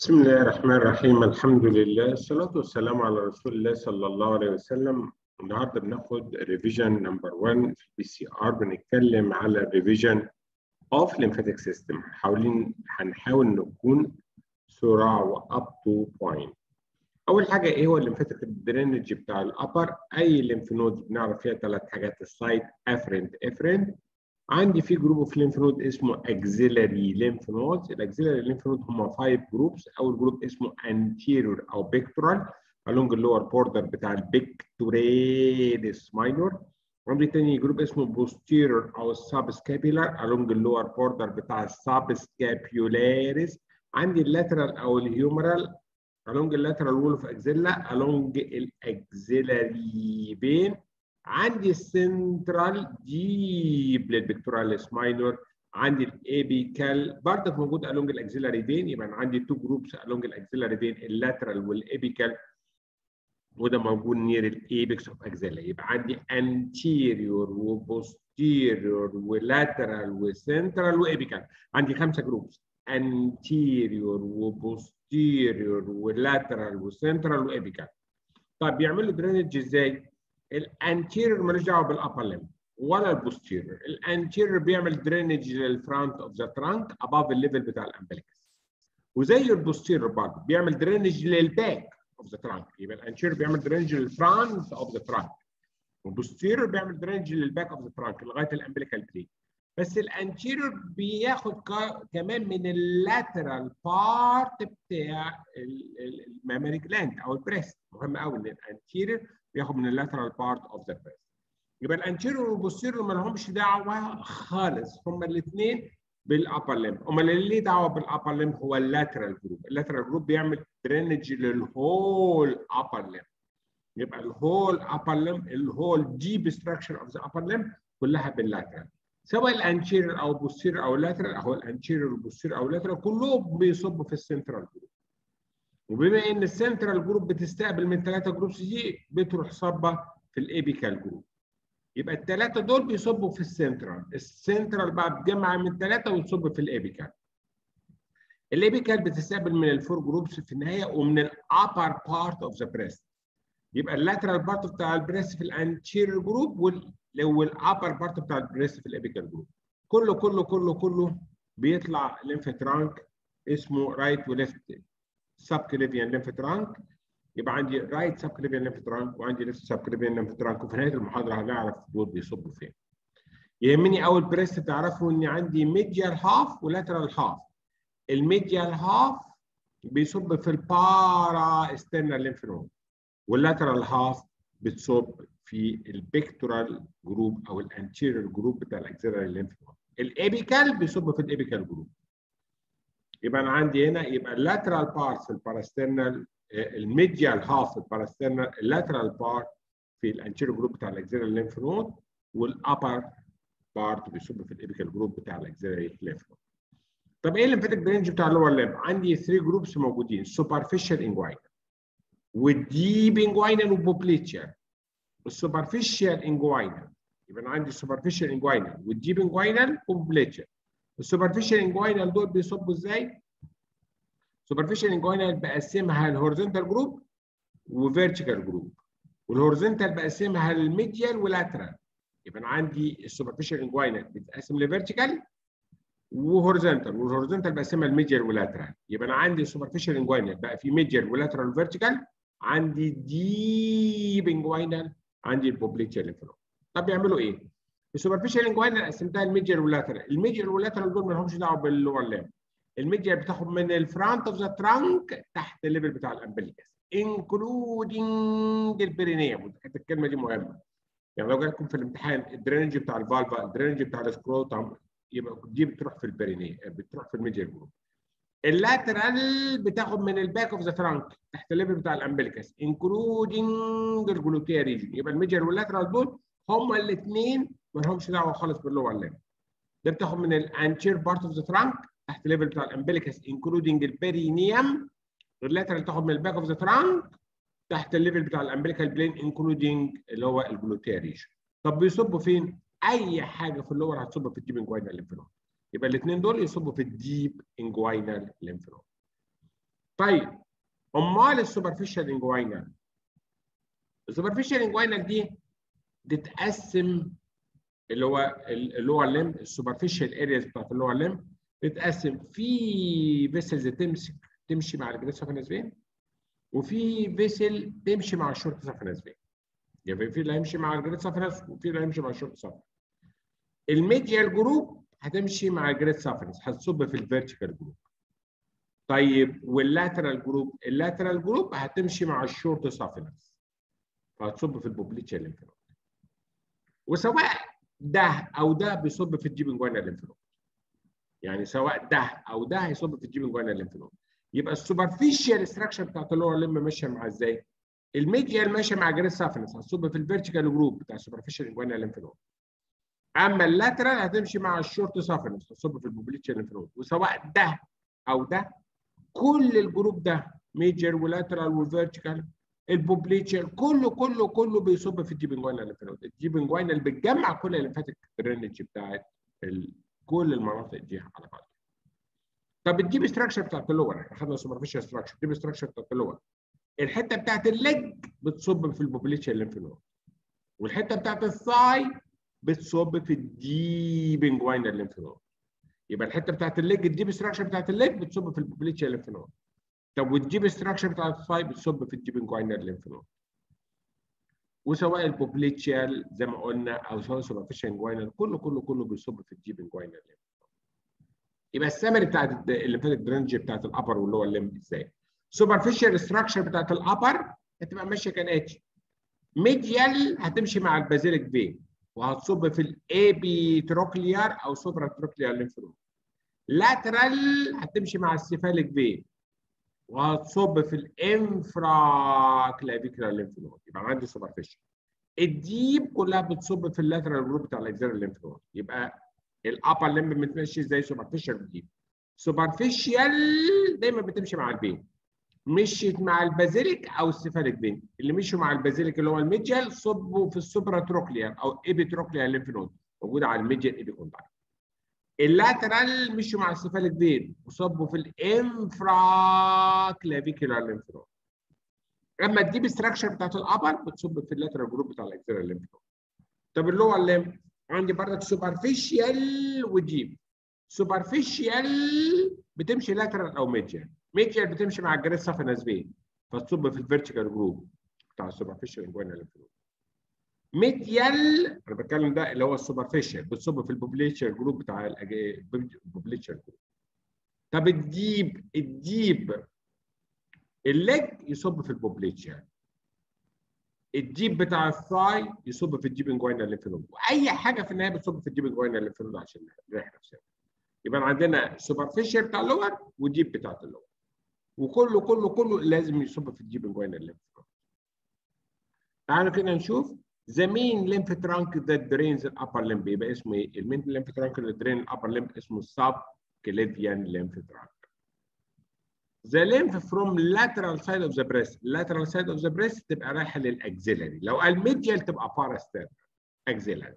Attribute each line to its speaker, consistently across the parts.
Speaker 1: بسم الله الرحمن الرحيم الحمد لله الصلاة والسلام على رسول الله صلى الله عليه وسلم النهارده بناخد ريفيجن نمبر 1 في البي سي ار بنتكلم على ريفيجن اوف lymphatic سيستم حاولين هنحاول نكون سرعة واب تو بوينت أول حاجة إيه هو الليمفاتيك درينج بتاع الأبر أي ليمف نود بنعرف فيها ثلاث حاجات السايت افرنت افرنت عندي في جروب اوف ليمف نود اسمه اكزيلاري ليمف نودز الاكزيلاري ليمف نود هم 5 جروبس اول جروب اسمه انتيريور او بيكتورال along اللور بوردر بتاع البيكتوريدس ماينور عندي تاني جروب اسمه بوستيرور او سابسكابيلار along اللور بوردر بتاع السابسكابيولاريس عندي اللاترال او الهيومرال along اللاترال وول اوف اكزيلا along الاكزيلاري فين عندي السنترال ديب للبكتوراليس ماينور عندي الابيكال برضك موجود along الاكزيلاري فين يبقى أنا عندي تو جروبس along الاكزيلاري فين اللاترال والابيكال وده موجود نير الايبكس اوف اكزيلا يبقى عندي anterior وبوستيريور ولاترال وسنترال وابيكال عندي خمسه جروبس anterior وبوستيريور ولاترال وسنترال وابيكال طيب بيعملوا درينج ازاي؟ الانتيريور مالوش دعوه بالابر ليم ولا البوستيريور الانتيريور بيعمل درينج للفرونت اوف ذا ترانك اباف الليفل بتاع الامبليكس وزي البوستيريور برضه بيعمل درينج للباك اوف ذا ترانك يبقى الانتيريور بيعمل درينج للفرونت اوف ذا ترانك والبوستيريور بيعمل درينج للباك اوف ذا ترانك لغايه الامبليكال بلين بس الانتيريور بياخد كمان من اللاترال بارت بتاع المامري جلاند او البريست مهم قوي ان الانتيريور بياخد من اللاترال بارت اوف ذا بريست يبقى الانتيريور والبوستيريور ما لهمش دعوه خالص هما الاثنين بالابر ليم امال اللي ليه دعوه بالابر ليم هو اللاترال جروب اللاترال جروب بيعمل درينج للهول ابر ليم يبقى الهول ابر ليم الهول ديب ستراكشر اوف ذا ابر ليم كلها باللاترال سواء الانتيريور او البوستيريور او اللاترال او الانتيريور والبوستيريور او اللاترال كلهم بيصبوا في السنترال جروب وبما ان السنترال جروب بتستقبل من ثلاثه جروبس دي بتروح صبه في الابيكال جروب يبقى الثلاثه دول بيصبوا في السنترال السنترال بقى بتجمع من ثلاثه وتصب في الابيكال الابيكال بتستقبل من الفور جروبس في النهايه ومن الابر بارت اوف ذا بريست يبقى اللاترال بارت بتاع البريست في الانتيريور جروب والابر بارت بتاع البريست في الابيكال جروب كله كله كله كله بيطلع ليمف ترانك اسمه رايت وليفت سبكليفيان ليمف ترانك يبقى عندي رايت سبكليفيان ليمف ترانك وعندي ليفت سبكليفيان ليمف ترانك وفي نهايه المحاضره هنعرف دول بيصبوا فين. يهمني اول بريست تعرفوا ان عندي ميديال هاف ولاترال هاف. الميديال هاف بيصب في البارا استرنال ليمف نود واللاترال هاف بتصب في البيكتورال جروب او الانتيريور جروب بتاع الاكزيلاري ليمف نود. الابيكال بيصب في الابيكال جروب. يبقى انا عندي هنا يبقى اللاترال بارت في الباراسترنال الميديال هاف في الباراسترنال اللاترال بارت في الانتيريور جروب بتاع الاكزيلاري ليمف نود والابر بارت بيصب في الابيكال جروب بتاع الاكزيلاري ليمف نود. طب ايه الليمفاتيك درينج بتاع اللور ليمف؟ عندي 3 جروبس موجودين سوبرفيشال انجوينال والديب انجوينال وبوبليتشر السوبرفيشال انجوينال يبقى انا عندي السوبرفيشال انجوينال والديب انجوينال وبوبليتشر السوبرفيشال انجوينال دول بيصبوا ازاي؟ سوبرفيشال انجوينال بقسمها لهورزنتال جروب وفيرتيكال جروب والهورزنتال بقسمها للميديال ولاترال يبقى انا عندي السوبرفيشال انجوينال بتتقسم لفيرتيكال وهورزنتال والهورزنتال بقسمها لميديال ولاترال يبقى انا عندي السوبرفيشال انجوينال بقى في ميديال ولاترال وفيرتيكال عندي ديب انجوينال عندي البوبليتشر ليمفنود طب بيعملوا ايه؟ السوبرفيشال انجوينال قسمتها الميديال واللاترال الميديال واللاترال دول ما لهمش دعوه باللور لام الميديال بتاخد من الفرونت اوف ذا ترانك تحت الليفل بتاع الامبليكس انكلودنج البرينيوم كانت الكلمه دي مهمه يعني لو جالكم في الامتحان الدرينج بتاع الفالفا الدرينج بتاع السكروتم يبقى دي بتروح في البرينيه بتروح في الميديال جروب اللاترال بتاخد من الباك اوف ذا ترانك تحت الليفل بتاع الامبليكس انكلودنج الجلوتيا ريجن يبقى الميديال واللاترال دول هما الاثنين ما لهمش دعوه خالص باللور ليم ده بتاخد من الانتير بارت اوف ذا ترانك تحت الليفل بتاع الامبليكس انكلودنج البيرينيوم اللاترال تاخد من الباك اوف ذا ترانك تحت الليفل بتاع الامبليكال بلين انكلودنج اللي هو الجلوتيا ريجن طب بيصبوا فين؟ اي حاجه في اللور هتصب في الديب انجوينال ليمف نود يبقى الاثنين دول يصبوا في الديب انجوينال ليمف نود طيب امال السوبرفيشال انجوينال السوبرفيشال انجوينال دي تتقسم اللي هو اللور ليم السوبرفيشال ارياز بتاعت اللور ليم تتقسم في فيسلز تمسك تمشي مع الجريد سافينس فين وفي فيسل تمشي مع الشورت سافينس فين يعني في اللي هيمشي مع الجريد سافينس وفي اللي هيمشي مع الشورت سافينس الميديال جروب هتمشي مع الجريد سافينس هتصب في الفيرتيكال جروب طيب واللاترال جروب اللاترال جروب هتمشي مع الشورت سافينس فهتصب في البوبليتشال ليمف وسواء ده او ده بيصب في الجيب انجوينال ليمف يعني سواء ده او ده هيصب في الجيب انجوينال ليمف يبقى السوبرفيشال ستراكشر بتاعت اللور ليم ماشيه مع ازاي؟ الميديال ماشيه مع جريس سافنس هتصب في الفيرتيكال جروب بتاع السوبرفيشال انجوينال ليمف اما اللاترال هتمشي مع الشورت سافنس هتصب في البوبليتشال ليمف وسواء ده او ده كل الجروب ده ميجر ولاترال وفيرتيكال البوبليتشال كله كله كله بيصب في الديب انجوينال ليمف نود الديب انجوينال بتجمع كل الليمفاتيك درينج بتاعت كل المناطق دي على بعض طب الديب ستراكشر بتاعت اللور احنا خدنا سوبرفيشال ستراكشر الديب ستراكشر بتاعت اللور الحته بتاعت الليج بتصب في البوبليتشال ليمف نود والحته بتاعت الثاي بتصب في الديب انجوينال ليمف نود يبقى الحته بتاعت الليج الديب ستراكشر بتاعت الليج بتصب في البوبليتشال ليمف نود طب والديب ستراكشر بتاعت الثاي بتصب في الديب انجوينال ليمف نود وسواء البوبليتشال زي ما قلنا او سواء سوبرفيشال انجوينال كله كله كله بيصب في الديب انجوينال ليمف يبقى السمري بتاعت الليمفاتيك درينج بتاعت الابر واللي هو الليمف ازاي سوبرفيشال ستراكشر بتاعت الابر هتبقى ماشيه كالاتي ميديال هتمشي مع البازيليك فين وهتصب في الابيتروكليار او سوبرا تروكليار ليمف نود لاترال هتمشي مع السيفاليك فين وهتصب في الانفرا كلافيكولار ليمف نود يبقى عندي سوبرفيشال الديب كلها بتصب في اللاترال جروب بتاع الاكزيلر ليمف نود يبقى الابر ليمب بتمشي زي سوبرفيشال وديب سوبرفيشال دايما بتمشي مع البين مشيت مع البازيليك او السيفاليك بين اللي مشوا مع البازيليك اللي هو الميديال صبوا في السوبرا تروكليار او ايبي تروكليار ليمف نود موجوده على الميديال ايبي كوندايل اللاترال مشوا مع السيفاليك بين وصبوا في الانفرا كلافيكولار ليمف نود اما الديب ستراكشر بتاعت الابر بتصب في اللاترال جروب بتاع الاكزيلر ليمف نود طب اللي هو الليمف عندي بردك سوبرفيشال وديب سوبرفيشال بتمشي لاترال او ميديال ميديال بتمشي مع الجريس سافينس فين فتصب في الفيرتيكال جروب بتاع السوبرفيشال انجوينال ليمف ميديال انا بتكلم ده اللي هو السوبرفيشال بتصب في البوبليتشر جروب بتاع البوبليتشر جروب طب الديب الديب الليج يصب في البوبليتشر الديب بتاع الثاي يصب في الديب انجوينال ليمف نود واي حاجه في النهايه بتصب في الديب انجوينال ليمف نود عشان نريح نفسنا يبقى عندنا سوبرفيشال بتاع اللور وديب بتاعت اللور وكله كله كله لازم يصب في الديب انجوينال ليمف نود تعالوا كده نشوف the main lymph trunk that drains the upper limb يبقى اسمه ايه؟ المين lymph trunk that drains the upper limb اسمه subclavian lymph trunk. The lymph from lateral side of the breast lateral side of the breast تبقى رايحه للاكزيلري لو قال ميديال تبقى باراستير axillary.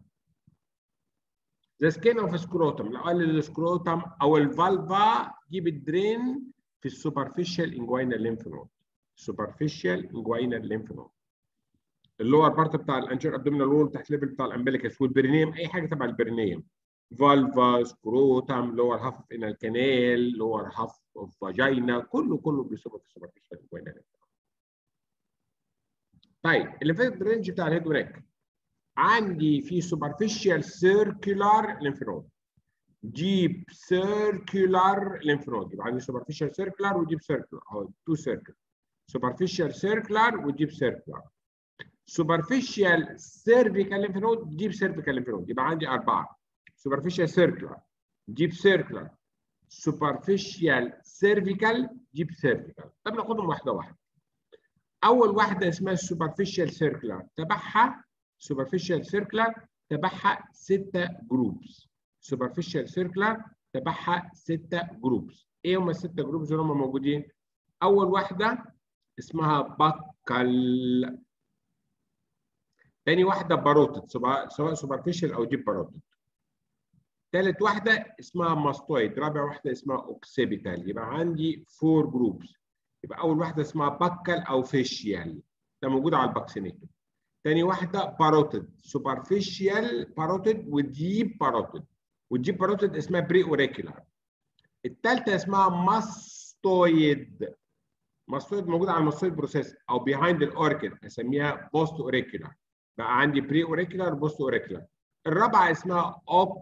Speaker 1: The skin of scrotum لو قال السكروتم او الفالفا دي بتدرين في السوبرفيشال انجوينال ليمف نود. superficial inguinal lymph node. اللور بارت بتاع الانشير ابدومينال وول تحت ليفل بتاع الامبليكس والبرينيوم اي حاجه تبع البرينيوم فالفا سكروتام لور هاف اوف انال كانال لور هاف اوف فاجينا كله كله بيصب في السوبرفيشال انجوينال طيب اللي فات الرينج بتاع الهيد ونيك عندي في سوبرفيشال سيركيولار ليمف نود ديب سيركيولار ليمف نود يبقى عندي سوبرفيشال سيركيولار وديب سيركيولار او تو سيركل سوبرفيشال سيركيولار وديب سيركيولار سوبرفيشال سيرفيكال ليمف نود ديب سيرفيكال ليمف نود يبقى عندي اربعه سوبرفيشال سيركيولار ديب سيركيولار سوبرفيشال سيرفيكال ديب سيرفيكال طب ناخدهم واحده واحده اول واحده اسمها السوبرفيشال سيركيولار تبعها سوبرفيشال سيركيولار تبعها سته جروبس سوبرفيشال سيركيولار تبعها سته جروبس ايه هم السته جروبس اللي هم موجودين اول واحده اسمها بكال تاني واحده باروتد سواء سوبرفيشال او ديب باروتد ثالث واحده اسمها ماستويد رابع واحده اسمها اوكسيبيتال يبقى عندي فور جروبس يبقى اول واحده اسمها باكال او فيشيال ده موجود على الباكسينيتور تاني واحده باروتيد سوبرفيشيال باروتيد وديب باروتيد والديب باروتيد اسمها بري اوريكولار الثالثه اسمها ماستويد ماستويد موجوده على الماستويد بروسيس او بيهايند الاوركل اسميها بوست اوريكولار بقى عندي بري اوريكولار بوست اوريكولار الرابعه اسمها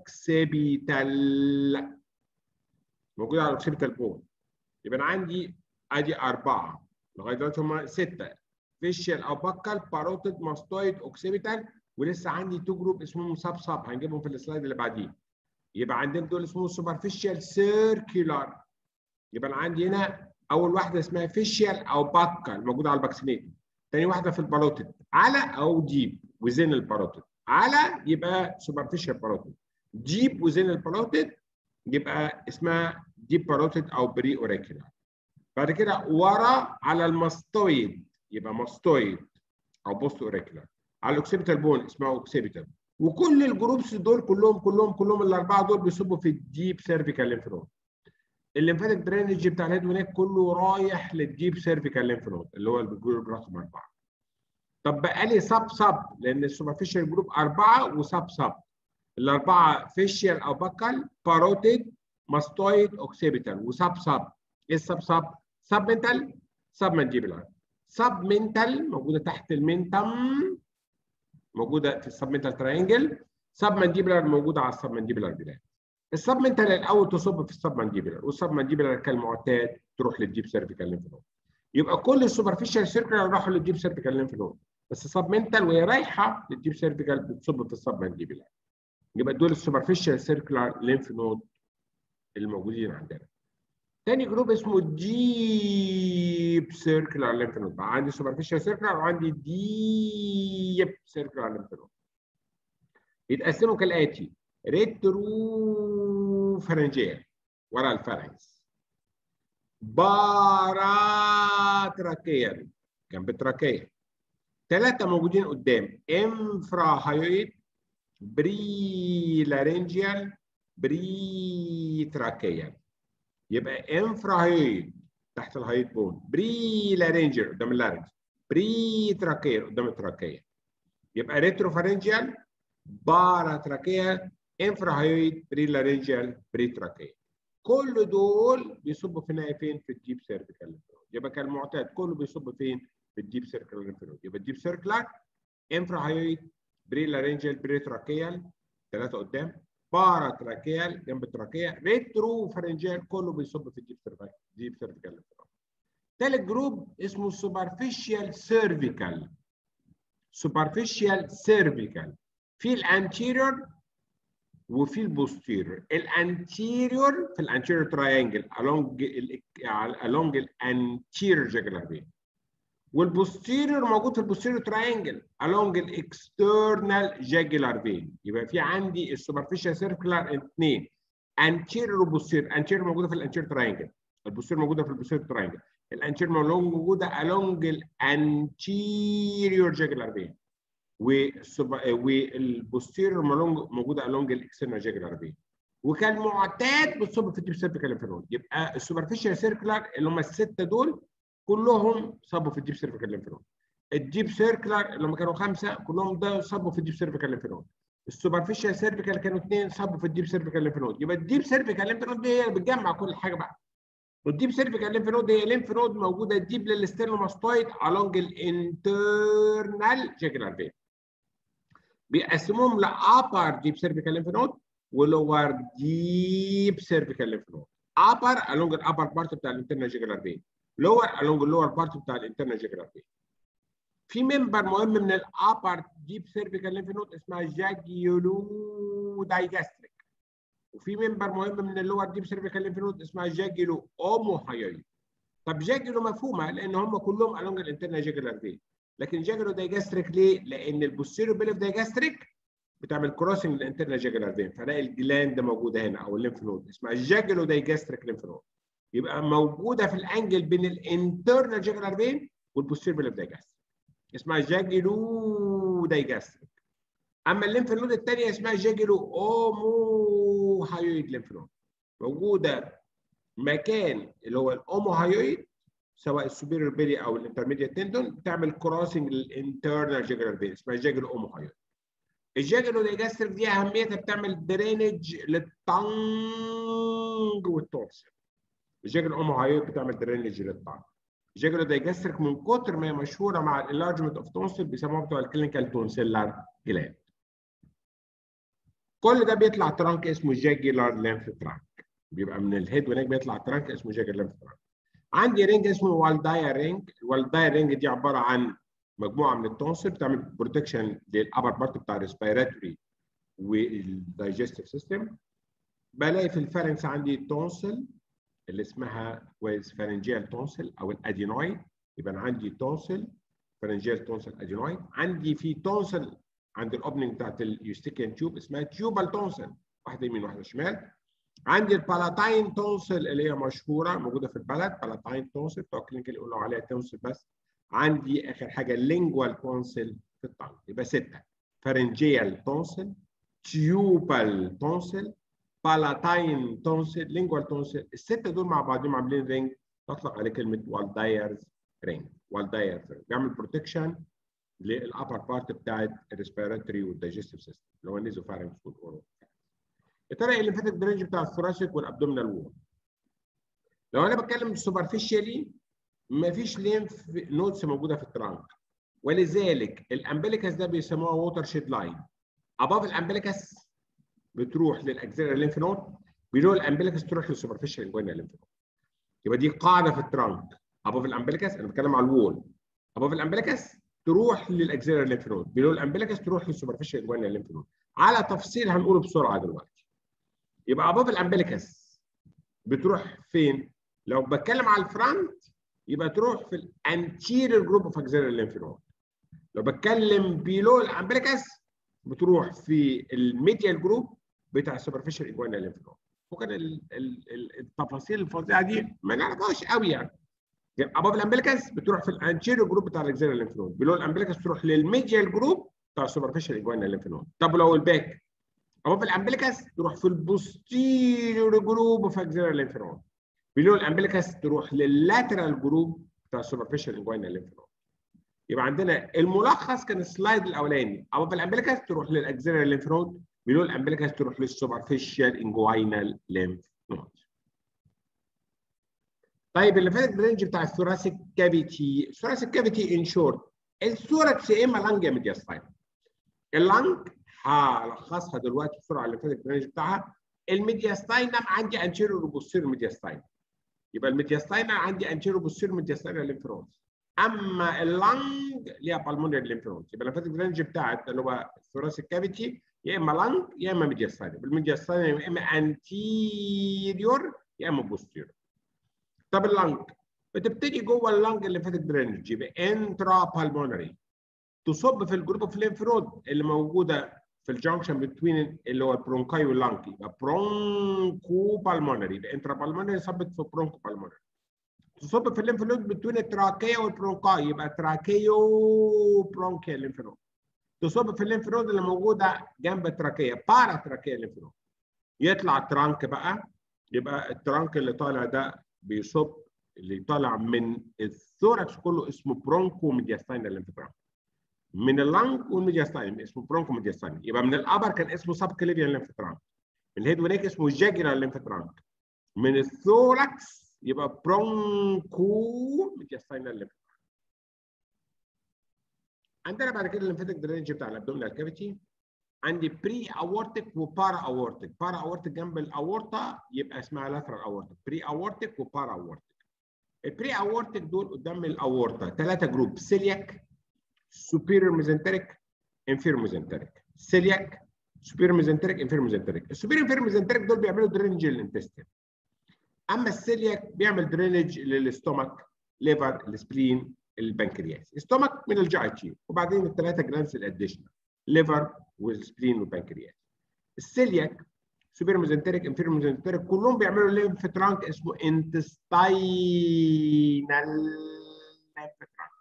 Speaker 1: اوكسيبيتال موجوده على الاوكسيبيتال بون يبقى انا عندي ادي اربعه لغايه دلوقتي هم سته فيشيال او باكال باروتيد ماستويد اوكسيبيتال ولسه عندي تو جروب اسمهم سب سب هنجيبهم في السلايد اللي بعديه يبقى عندنا دول اسمهم سوبرفيشال سيركيولار يبقى انا عندي هنا اول واحده اسمها فيشيال او باكال موجوده على الباكسينيت ثاني واحده في الباروتيد على او ديب وزين الباروتيد على يبقى سوبرفيشال باروتيد ديب وزين الباروتيد يبقى اسمها ديب باروتيد او بري اوريكولار بعد كده ورا على الماستويد يبقى ماستويد او بوست اوريكولار على الاوكسيبيتال بون اسمها اوكسيبيتال وكل الجروبس دول كلهم كلهم كلهم الاربعه دول بيصبوا في الديب سيرفيكال ليمف نود الليمفاتيك درينج بتاع الهيد ونيك كله رايح للديب سيرفيكال ليمف نود اللي هو الجروب رقم اربعه طب بقى لي سب سب لان السوبرفيشال جروب اربعه وسب سب الاربعه فيشيال او باكال باروتيد ماستويد اوكسيبيتال وسب سب ايه السب سب؟ سب منتال سب مانديبولار سب منتال موجوده تحت المنتم موجوده في السب منتال تراينجل سب مانديبولار موجوده على السب مانديبولار بلاد السب منتال الاول تصب في السب مانديبولار والسب مانديبولار كالمعتاد تروح للديب سيرفيكال ليمف نود يبقى كل السوبرفيشال سيركلر راحوا للديب سيرفيكال ليمف نود بس السب منتال وهي رايحه للديب سيرفيكال بتصب في السب مانديبولار يبقى دول السوبرفيشال سيركلر ليمف نود الموجودين عندنا تاني جروب اسمه ديب سيركلر ليمف نود بقى عندي سوبرفيشال سيركلر وعندي ديب سيركلر ليمف نود يتقسموا كالاتي ريترو فرنجيال ورا الفرنس باراتراكيال جنب التراكيه ثلاثه موجودين قدام انفراهايويد بري لارنجيال بري تراكيال يبقى انفراهيد تحت الهايد بون بري لارنجر قدام اللارنج بري تراكير قدام التراكيه يبقى ريتروفارنجيال بارا تراكيه انفراهيد بري لارنجيال بري تراكيه كل دول بيصبوا في النهايه فين في الديب سيرفيكال ليمفنود يبقى كالمعتاد كله بيصب فين في الديب سيركل ليمفنود يبقى الديب سيركلر انفراهيد بري لارنجيال بري تراكيال ثلاثه قدام بارا تراكيال جنب التراكيه ريترو فرنجيال كله بيصب في الديب سيرفيكال ديب سيرفيكال ثالث جروب اسمه سوبرفيشال سيرفيكال سوبرفيشال سيرفيكال في الانتيريور وفي البوستيريور الانتيريور في الانتيريور تراينجل along along الانتيريور جاجلار فين والبوستيريور موجود في البوستيريور تراينجل along الاكسترنال جاجلار فين يبقى في عندي السوبرفيشال سيركلر اثنين انتيريور وبوستيريور انتيريور موجوده في الانتيريور تراينجل البوستيريور موجوده في البوستيريور تراينجل الانتيريور موجوده along الانتيريور جاجلار فين والبوستيريور موجوده along الاكسترنال جاجلار فين وكالمعتاد بتصب في الديب سيرفيكال ليمفنود يبقى السوبرفيشال سيركلر اللي هم السته دول كلهم صبوا في الديب سيرفيكال ليمفنود الديب سيركلر اللي هم كانوا خمسه كلهم ده صبوا في الديب سيرفيكال ليمفنود السوبرفيشال سيرفيكال كانوا اثنين صبوا في الديب سيرفيكال ليمفنود يبقى الديب سيرفيكال ليمفنود دي هي اللي بتجمع كل حاجه بقى والديب سيرفيكال ليمف نود هي ليمف نود موجوده ديب للستيرنوماستويد along الانترنال جاجلار فين بيقسموهم لابر ديب سيرفيكال ليمف نود ولور ديب سيرفيكال ليمف نود upper along الابر بارت بتاع الانترنال جاجلار فين lower along اللور بارت بتاع الانترنال جاجلار فين في ممبر مهم من الابر ديب سيرفيكال ليمف نود اسمها جاجيولو دايجاستريك وفي ممبر مهم من اللور ديب سيرفيكال ليمف نود اسمها جاجيلو اوموهايويد طب جاجيلو مفهومه لان هم كلهم along الانترنال جاجلار فين لكن جاجيلو دايجاستريك ليه؟ لان البوستيريو بيلف دايجاستريك بتعمل كروسنج للانترنال جاجلار فين فلاقي الجلاند موجوده هنا او الليمف نود اسمها جاجيلو دايجاستريك ليمف نود يبقى موجوده في الانجل بين الانترنال جاجلار فين والبوستيريو بيلف دايجاستريك اسمها جاجيلو دايجاستريك اما الليمف نود الثانيه اسمها جاجيلو اوموهايويد ليمف نود موجوده مكان اللي هو الاوموهايويد سواء السوبيريور بيلي او الانترميديت تندون بتعمل كروسنج للانترنال جاجرال فين اسمها جاجل اوموهايد الجاجل دايجاستريك دي اهميتها بتعمل درينج للتانج والتونسل الجاجل اوموهايد بتعمل درينج للتانج الجاجل دايجاستريك من كتر ما هي مشهوره مع الانلارجمنت اوف تونسل بيسموها بتوع الكلينيكال تونسيلار جلاند كل ده بيطلع ترانك اسمه جاجيلار لينف ترانك بيبقى من الهيد ونيك بيطلع ترانك اسمه جاجيلار لينف ترانك عندي رينج اسمه والدايا رينج الوالدايا رينج دي عباره عن مجموعه من التونسل بتعمل بروتكشن للابر بارت بتاع الريسبيراتوري والدايجستيف سيستم بلاقي في الفارنكس عندي تونسل اللي اسمها كويس فارنجيال تونسل او الادينويد يبقى انا عندي تونسل فارنجيال تونسل ادينويد عندي في تونسل عند الاوبننج بتاعت اليوستيكيان تيوب اسمها تيوبال تونسل واحده يمين واحده شمال عندي البالاتاين تونسل اللي هي مشهوره موجوده في البلد بالاتاين تونسل بتوع كلينيكال يقولوا عليها تونسل بس عندي اخر حاجه اللينجوال تونسل في الطنج يبقى سته فارنجيال تونسل تيوبال تونسل بالاتاين تونسل لينجوال تونسل السته دول مع بعضهم عاملين رينج تطلق عليه كلمه والدايرز رينج والدايرز رينج بيعمل بروتكشن للابر بارت بتاعت الريسبيراتوري والدايجستيف سيستم اللي هو النيزوفارنكس والاورو يا ترى اللي فاتت الرينج بتاع الثوراسيك والابدومينال وول لو انا بتكلم سوبرفيشالي مفيش لينف نودز موجوده في الترانك ولذلك الامبليكس ده بيسموها ووتر شيد لاين اباف الامبليكس بتروح للاكزيلري لينف نود بيلو الامبليكس تروح للسوبرفيشال انجوينال لينف نود يبقى دي قاعده في الترانك اباف الامبليكس انا بتكلم على الوول اباف الامبليكس تروح للاكزيلري لينف نود بيلو الامبليكس تروح للسوبرفيشال انجوينال لينف نود على تفصيل هنقوله بسرعه دلوقتي يبقى اباف الامبليكس بتروح فين لو بتكلم على الفرونت يبقى تروح في الانتيريور جروب اوف اكزيلري لينف نود لو بتكلم بيلو الامبليكس بتروح في الميديال جروب بتاع السوبرفيشال انجوينال لينف نود ممكن التفاصيل الفظيعه دي ما نعرفهاش قوي يعني اباف الامبليكس بتروح في الانتيريور جروب بتاع الاكزيلري لينف نود بيلو الامبليكس تروح للميديال جروب بتاع السوبرفيشال انجوينال لينف نود طب لو الباك اباف الامبليكس تروح في البوستيريور جروب اوف اكزيلري لينف نود بيلو الامبليكس تروح لللاترال جروب بتاع السوبرفيشال انجوينال لينف نود يبقى عندنا الملخص كان السلايد الاولاني اباف الامبليكس تروح للاكزيلري لينف نود بيلو الامبليكس تروح للسوبرفيشال انجوينال لينف نود طيب اللي فاتت الرينج بتاع الثوراسيك كافيتي الثوراسيك كافيتي ان شورت الثوركس يا اما لانج يا ميدياستاين اللانج هلخصها دلوقتي بسرعه اللي فاتت الرينج بتاعها الميدياستاينم عندي انتيريور وبوستيريور ميدياستاين يبقى الميدياستاينم عندي انتيريور وبوستيريور ميدياستاين لينف نودز اما اللانج ليها بالمونري لينف نودز يبقى اللي فاتت الرينج بتاعت اللي هو الثوراسيك كافيتي يا اما لانج يا اما ميدياستاين الميدياستاين يا اما انتيريور يا اما بوستيريور طب اللانج بتبتدي جوه اللانج اللي فاتت درينج يبقى انترا بالمونري تصب في الجروب اوف لينف نود اللي موجوده في الجنكشن بتوين اللي هو البرونكاي واللانج يبقى برونكو بالمونري يبقى انترا بالمونري صبت في برونكو بالمونري تصب في الليمف نود بتوين التراكيه والبرونكاي يبقى تراكيو برونكيا لينف نود تصب في الليمف نود اللي موجوده جنب التراكيه بارا تراكيه لينف نود يطلع ترانك بقى يبقى الترانك اللي طالع ده بيصب اللي طالع من الثوركس كله اسمه برونكو ميدياستاينال لينف ترانك من اللانج والميدياستاين اسمه برونكو ميدياستاين يبقى من الابر كان اسمه سب كليفيان لينف ترانك من الهيد ونيك اسمه جاجينال لينف ترانك من الثوركس يبقى برونكو ميدياستاينال لينف عندنا بعد كده الليمفاتيك درينج بتاع الابدومينال كافيتي عندي بري اورتيك وبارا اورتيك بارا اورتيك جنب الاورطه يبقى اسمها لاترال اورتيك بري اورتيك وبارا اورتيك البري اورتيك دول قدام الاورطه ثلاثه جروب سيلياك superior mesenteric inferior mesenteric celiac superior mesenteric inferior mesenteric السوبيريور inferior mesenteric دول بيعملوا درينج للانتستين اما السيلياك بيعمل درينج للاستومك ليفر السبلين البنكرياس الاستومك من الجي اي تي وبعدين الثلاثه جرانس الاديشنال ليفر والسبلين والبنكرياس السيلياك سوبيريور ميزنتريك انفيريور ميزنتريك كلهم بيعملوا ليمف ترانك اسمه انتستاينال ليمف ترانك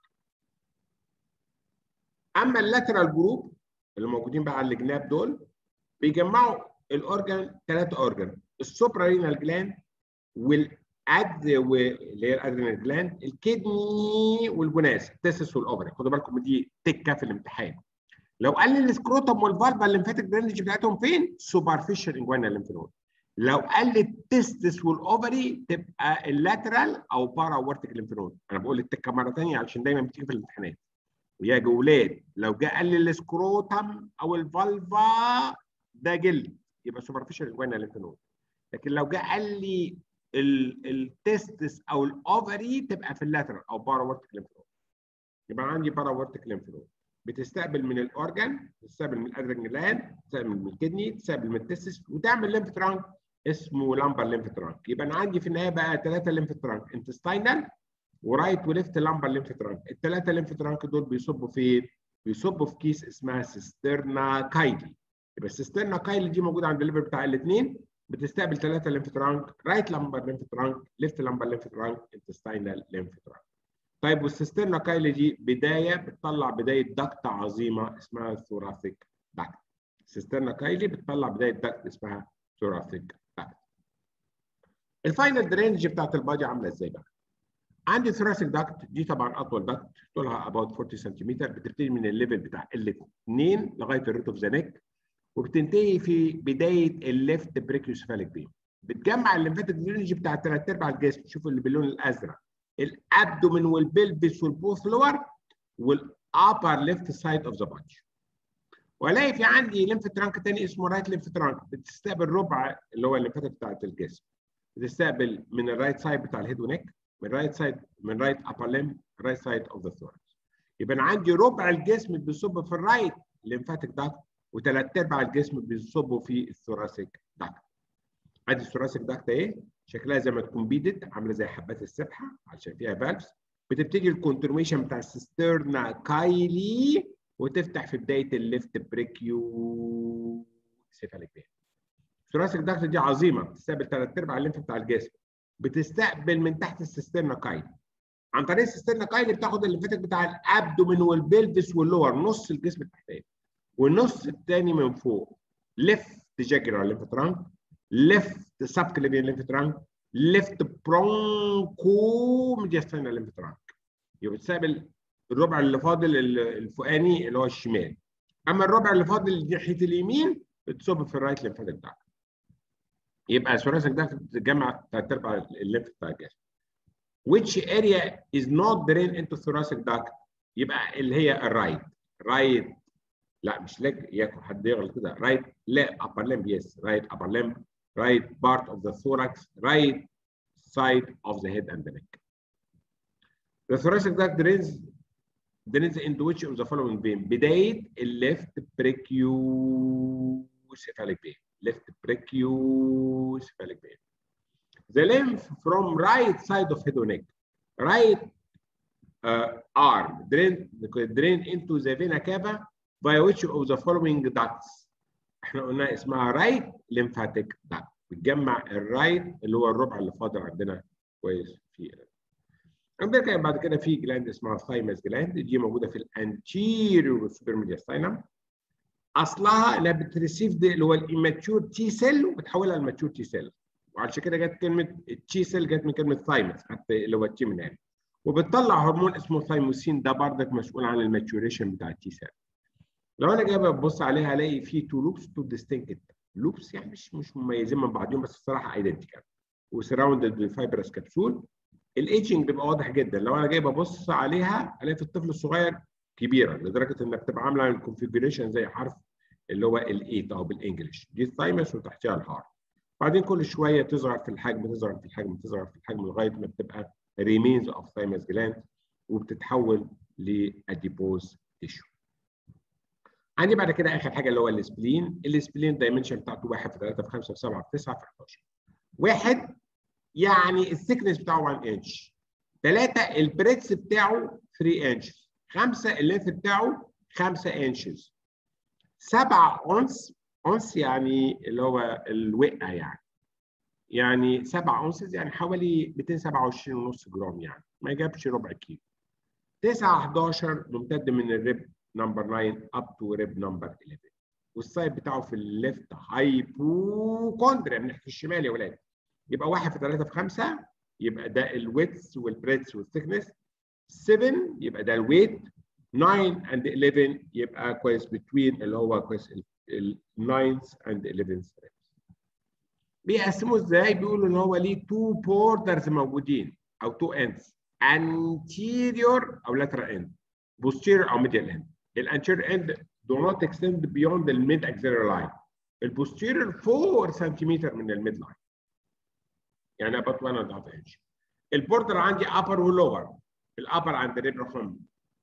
Speaker 1: اما اللاترال جروب اللي موجودين بقى على الجناب دول بيجمعوا الاورجن ثلاثه اورجن السوبرا رينال جلاند اد اللي هي الادرينال جلاند الكدني والجناس التستس والاوفري خدوا بالكم دي تكه في الامتحان لو قال لي السكروتم والفالفا الليمفاتيك درينج بتاعتهم فين؟ سوبرفيشال انجوانا ليمف نود لو قال لي التستس والاوفري تبقى اللاترال او بارا ورتيك ليمف نود انا بقول التكه مره ثانيه علشان دايما بتيجي في الامتحانات ويا جولاد لو جه قال لي السكروتم او الفالفا ده جلد يبقى سوبرفيشال انجوانا ليمف نود لكن لو جه قال لي التستس او الاوفري تبقى في اللاترال او بارا ورتيك ليمف نود يبقى عندي بارا ورتيك ليمف نود بتستقبل من الاورجن بتستقبل من الادرينالين بتستقبل من الكدني بتستقبل من التستس وتعمل ليمف ترانك اسمه لامبر ليمف ترانك يبقى انا عندي في النهايه بقى ثلاثه ليمف ترانك انتستاينال ورايت وليفت لامبر ليمف ترانك الثلاثه ليمف ترانك دول بيصبوا فين؟ بيصبوا في كيس اسمها سيسترنا كايلي يبقى السيسترنا كايلي دي موجوده عند الليفر بتاع الاثنين بتستقبل ثلاثه ليمف ترانك رايت لامبر ليمف ترانك ليفت لامبر ليمف ترانك انتستاينال ليمف ترانك طيب والسيسترنا كايلي دي بدايه بتطلع بدايه دكت عظيمه اسمها ثوراسيك دكت السيسترنا كايلي بتطلع بدايه دكت اسمها ثوراسيك دكت الفاينل درينج بتاعت البادي عامله ازاي بقى؟ عندي ثوراسيك داكت دي طبعا اطول داكت طولها about 40 سنتيمتر بتبتدي من الليفل بتاع الاثنين لغايه الروت اوف ذا نيك وبتنتهي في بدايه الليفت بريكيوسفاليك بين بتجمع الليمفاتيك درينج بتاع ثلاث ارباع الجسم شوفوا اللي باللون الازرق الابدومين والبلبس والبوث لور والابر ليفت سايد اوف ذا بادي والاقي في عندي ليمف ترانك تاني اسمه رايت ليمف ترانك بتستقبل ربع اللي هو الليمفاتيك بتاعت الجسم بتستقبل من الرايت سايد بتاع الهيد ونيك من رايت سايد من رايت ابر ليم رايت سايد اوف ذا ثوركس يبقى انا عندي ربع الجسم بيصب في الرايت ليمفاتيك داكت وثلاث ارباع الجسم بيصبوا في الثوراسيك داكت ادي الثوراسيك داكت اهي شكلها زي ما تكون بيدد عامله زي حبات السبحه علشان فيها فالفز بتبتدي الكونترميشن بتاع السيسترنا كايلي وتفتح في بدايه الليفت بريكيو سيفاليك بين الثوراسيك داكت دي عظيمه بتستقبل ثلاث ارباع الليمف بتاع الجسم بتستقبل من تحت السيسترنا كايلي عن طريق السيسترنا كايلي بتاخد الليمفاتيك بتاع الابدومين والبلفس واللور نص الجسم التحتاني والنص الثاني من فوق ليفت جاكرال ليمف ترانك ليفت سبكليبيان ليمف ترانك ليفت برونكو ميدياستاينال ليمف ترانك يبقى بتستقبل الربع اللي فاضل الفوقاني اللي هو الشمال اما الربع اللي فاضل ناحيه اليمين بتصب في الرايت ليمفاتيك داكت يبقى الثوراسيك داكت بتتجمع ثلاث ارباع الليمف بتاع الجسم which area is not drained into thoracic duct يبقى اللي هي الرايت رايت لا مش لك ياكل حد يغلط كده رايت لا upper limb yes right upper limb right part of the thorax right side of the head and the neck the thoracic duct drains drains into which of the following vein بداية الليفت brachiocephalic vein left brachiocephalic vein the lymph from right side of head and neck right uh, arm drain drain into the vena cava by which of the following ducts احنا قلنا اسمها right lymphatic duct بتجمع الرايت اللي هو الربع اللي فاضل عندنا كويس في عندنا بعد كده في جلاند اسمها ثايمس جلاند دي موجوده في الانتيريور سوبرميدياستاينم اصلها انها بتريسيف دي اللي هو الاماتيور تي سيل وبتحولها لماتيور تي سيل وعشان كده جت كلمه التي سيل جت من كلمه ثايمس حتى اللي هو التي من هنا وبتطلع هرمون اسمه ثايموسين ده بردك مسؤول عن الماتيوريشن بتاع التي سيل لو انا جاي ببص عليها الاقي فيه تو لوبس تو ديستنكت لوبس يعني مش مش مميزين من بعضهم بس الصراحه ايدنتيكال وسراوندد بفايبرس كبسول الايجنج بيبقى واضح جدا لو انا جاي ببص عليها الاقي في الطفل الصغير كبيره لدرجه انك تبقى عامله الكونفيجريشن زي حرف اللي هو الايت او بالانجلش دي الثايمس وتحتها الهارت بعدين كل شويه تظهر في الحجم تظهر في الحجم تظهر في الحجم لغايه ما بتبقى ريمينز اوف ثايمس جلاند وبتتحول لاديبوز تيشو عندي بعد كده اخر حاجه اللي هو السبلين السبلين دايمنشن بتاعته 1 في 3 في 5 في 7 في 9 في 11 واحد يعني الثيكنس بتاعه 1 انش ثلاثة البريتس بتاعه 3 انش خمسة اللينث بتاعه 5 انشز سبعة اونس اونس يعني اللي هو الوقة يعني يعني 7 اونسز يعني حوالي 227 ونص جرام يعني ما جابش ربع كيلو 9 11 ممتد من الريب نمبر 9 اب تو ريب نمبر 11 والسايد بتاعه في الليفت هايبوكوندريا من ناحيه الشمال يا ولاد يبقى 1 في 3 في 5 يبقى ده الويتس والبريتس والثيكنس 7 يبقى ده الويت 9 and 11 يبقى كويس between اللي هو كويس ال 9 and 11 strips بيقسموا ازاي بيقولوا ان هو ليه تو بوردرز موجودين او تو ends anterior او lateral end posterior او medial end الانتيريور end do not extend beyond the mid axillary line البوستيريور 4 سنتيمتر من الميد لاين يعني about 1 and a half inch البوردر عندي upper ولور الابر عند الريب رقم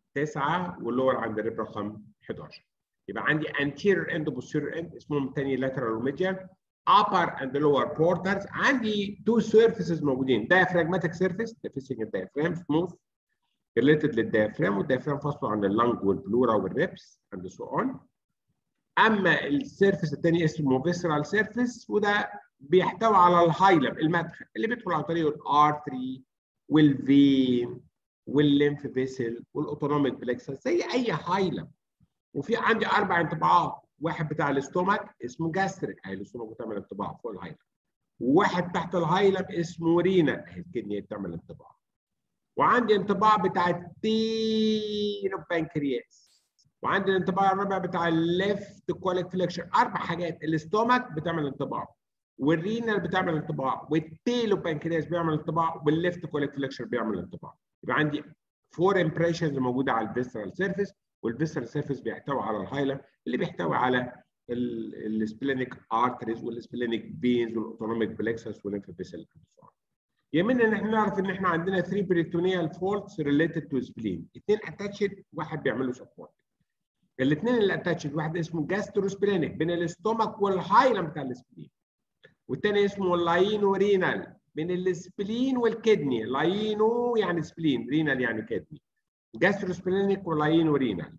Speaker 1: 9 واللور عند الريب رقم 11 يبقى عندي anterior end وposterior end اسمهم تاني lateral وميديال upper and lower portals عندي two surfaces موجودين diaphragmatic surface facing الديافرام smooth related للديافرام والديافرام فاصله عن اللنج والبلورا والريبس and so on اما السيرفيس الثاني اسمه فيسرال سيرفيس وده بيحتوي على الهايلم المدخل اللي بيدخل عن طريق الارتري والفين والليمف فيسل والاوتونوميك بلكسس زي اي هايلم وفي عندي اربع انطباعات واحد بتاع الاستومك اسمه جاستريك اهي الاستومك بتعمل انطباع فوق الهايلم وواحد تحت الهايلم اسمه رينا اهي الكدنيه بتعمل انطباع وعندي انطباع بتاع التيرو بانكرياس وعندي الانطباع الرابع بتاع الليفت كوليك فليكشن اربع حاجات الاستومك بتعمل انطباع والرينال بتعمل انطباع والتيلو بانكرياس بيعمل انطباع والليفت كوليك فليكشن بيعمل انطباع يبقى عندي فور امبريشنز موجوده على الفيسرال سيرفيس والفيسرال سيرفيس بيحتوي على الهايلم اللي بيحتوي على السبلينيك ارتريز والسبلينيك فينز والاوتونوميك بلكسس والليمف فيسل يهمنا ان احنا نعرف ان احنا عندنا 3 بريتونيال فولتس ريليتد تو سبلين اثنين اتاتشد واحد بيعمل له سبورت الاثنين اللي اتاتشد واحد اسمه جاستروسبلينيك بين الاستومك والهايلم بتاع السبلين والثاني اسمه لاينو رينال بين السبلين والكدني لاينو يعني سبلين رينال يعني كدني جاستروسبلينيك ولاينو رينال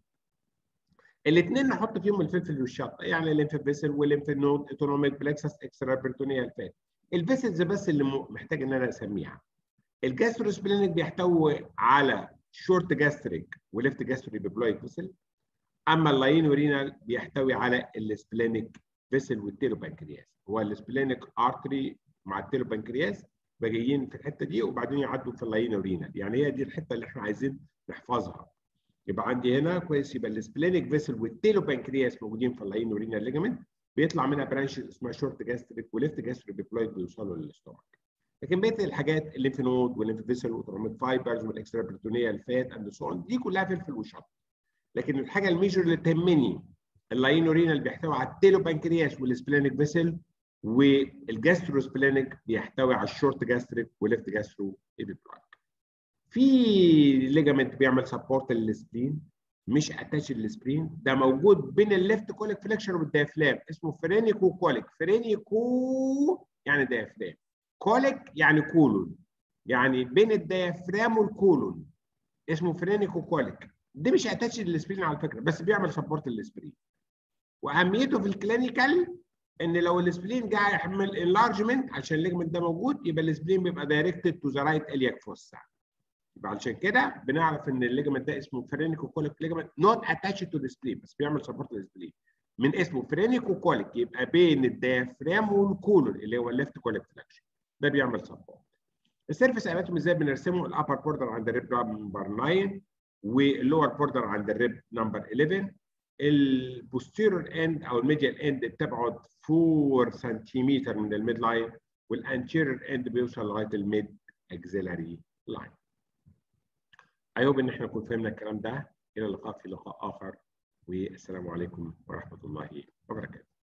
Speaker 1: الاثنين نحط فيهم الفلفل والشطه يعني الليمف فيسل والليمف نود اوتونوميك بلكسس اكسترا بيرتونيال فات الفيسلز بس اللي محتاج ان انا اسميها الجاستروسبلينيك بيحتوي على شورت جاستريك وليفت جاستريك بيبلويد فيسل اما اللاينو رينال بيحتوي على السبلينيك فيسل والتيلو بانكرياس هو السبلينيك ارتري مع التيلو بانكرياس جايين في الحته دي وبعدين يعدوا في اللاينو رينال يعني هي دي الحته اللي احنا عايزين نحفظها يبقى عندي هنا كويس يبقى السبلينيك فيسل والتيلو بانكرياس موجودين في اللاينو رينال ليجمنت بيطلع منها برانش اسمها شورت جاستريك وليفت جاستريك بيبلويد بيوصلوا للاستومك لكن بقيه الحاجات الليمف نود والليمف فيسل والاوتوميك فايبرز والاكسترا بريتونيال فات اند سو دي كلها فلفل وشطه لكن الحاجه الميجر اللي تهمني اللاينو رينال بيحتوي على التيلو بانكرياس والسبلينيك فيسل والجاستروسبلينيك بيحتوي على الشورت جاستريك وليفت جاسترو ايبيبلايك في ليجامنت بيعمل سبورت للسبلين مش اتاتش للسبلين ده موجود بين الليفت كوليك فليكشن والديافلام اسمه فرينيكو كوليك فرينيكو يعني ديافلام كوليك يعني كولون يعني بين الديافرام والكولون اسمه فرينيكو كوليك ده مش اتاتش للسبلين على فكره بس بيعمل سبورت للسبلين واهميته في الكلينيكال ان لو السبلين جاي يحمل انلارجمنت عشان الليجمنت ده موجود يبقى السبلين بيبقى دايركتد تو ذا رايت الياك فوسا يبقى علشان كده بنعرف ان الليجمنت ده اسمه فرينيكو كوليك ليجمنت نوت اتاتش تو ذا سبلين بس بيعمل سبورت للسبلين من اسمه فرينيكو كوليك يبقى بين الديافرام والكولون اللي هو الليفت كوليك فلكشن ده بيعمل سبورت السيرفيس اناتومي ازاي بنرسمه الابر بوردر عند الريب نمبر 9 واللور بوردر عند الريب نمبر 11 البوستيرور اند او الميديال اند بتبعد 4 سنتيمتر من الميد لاين والانتيريور اند بيوصل لغايه الميد اكزيلاري لاين. ايوب ان احنا نكون فهمنا الكلام ده الى اللقاء في لقاء اخر والسلام عليكم ورحمه الله وبركاته.